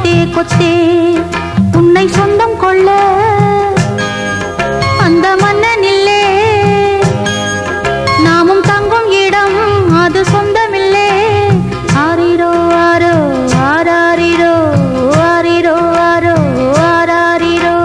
கொத்தே கொத்தே உன்னை சொந்தம் கொள்ள அந்த மன்னனில்லே நாமும் தங்கும் இடம் அது சொந்தமில்லே ஆரிரோ ஆரோ ஆராரிரோ ஆரிரோ ஆரோ ஆராரிரோ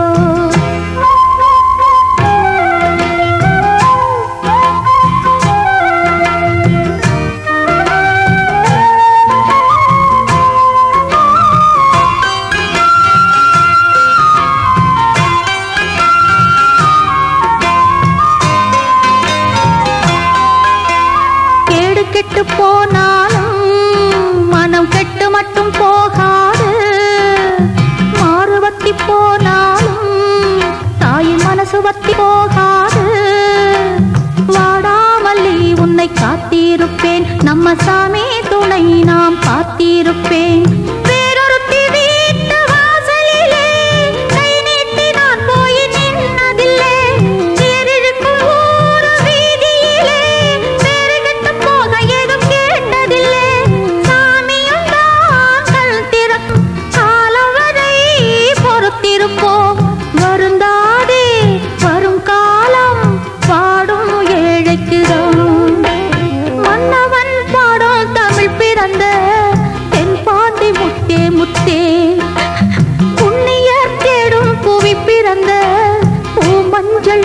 கேடு கெட்டு போனாலும் மனம் கெட்டு மட்டும் போகாது மாறு வத்தி போனாலும் தாயின் மனசு வத்தி போகாது வாடாமல்லி உன்னை காத்திருப்பேன் நம்ம சாமி துணை நாம் பார்த்திருப்பேன் வேறொருத்தி வீட்டு வாசலிலே கை நீட்டி நான் போய் நின்னதில்லை தேரிழுக்கும் ஊரு வீதியிலே தேறுகெட்டு போக ஏதும் கேட்டதில்லை சாமியும் தான் கண் திறக்கும் காலம் வரை பொறுத்திருப்போம் வருந்தாதே வரும் காலம் பாடும் ஏழைக்குதான் மன்னவன் பாடும் தமிழ் பிறந்த தென்பாண்டி முத்தே முத்தே புண்ணியர் தேடும் புவி பிறந்த பூமஞ்சள்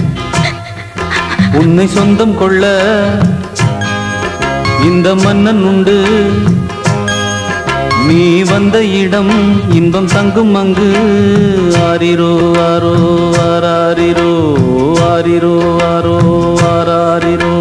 உன்னை சொந்தம் கொள்ள இந்த மன்னன் உண்டு நீ வந்த இடம் இன்பம் தங்கும் அங்கு ஆரிரோ ஆரோ ஆராரிரோ ஆரிரோ ஆரோ ஆராரிரோ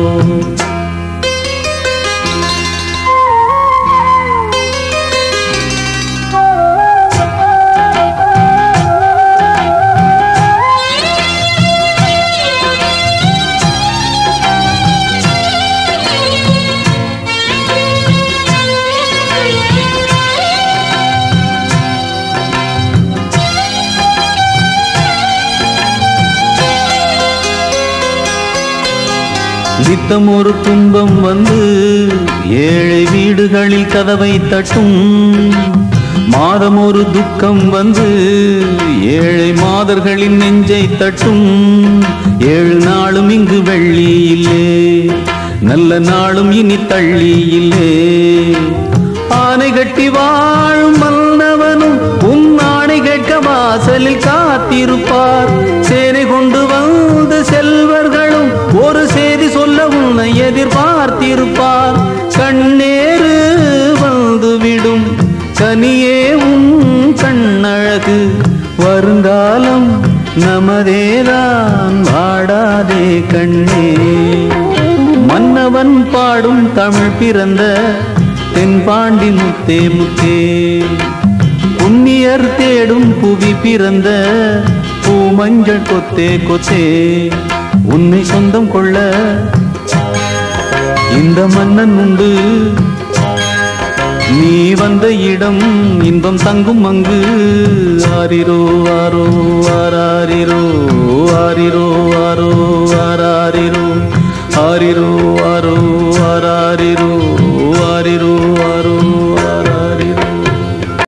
நித்தம் ஒரு துன்பம் வந்து ஏழை வீடுகளில் கதவை தட்டும் மாதம் ஒரு துக்கம் வந்து ஏழை மாதர்களின் நெஞ்சை தட்டும் ஏழு நாளும் இங்கு வெள்ளி இல்லே நல்ல நாளும் இனி தள்ளி இல்லே ஆனை கட்டி வாழும் மன்னவனும் உன் ஆணை கேட்க வாசலில் காத்திருப்பார் சேனை கொண்டு வந்த செல்வர்களும் ஒரு செய்தி சொல்ல உன்னை எதிர்பார்த்திருப்பார் கண்ணேறு வந்துவிடும் கனியே உன் கண்ணழகு வருங்காலம் நமதேதான் வாடாதே கண்ணே மன்னவன் பாடும் தமிழ் பிறந்த தென்பாண்டி முத்தே முத்தே புண்ணியர் தேடும் புவி பிறந்த பூமஞ்சள் கொத்தே கொத்தே உன்னை சொந்தம் கொள்ள இந்த மன்னன் உண்டு நீ வந்த இடம் இன்பம் தங்கும் அங்கு ஆரிரோ ஆரோ ஆராரிரோ ஆரிரோ ஆரோ ஆராரிரோ ஆரிரோ ஆரோ ஆராரிரோ ஆரிரோ ஆரோ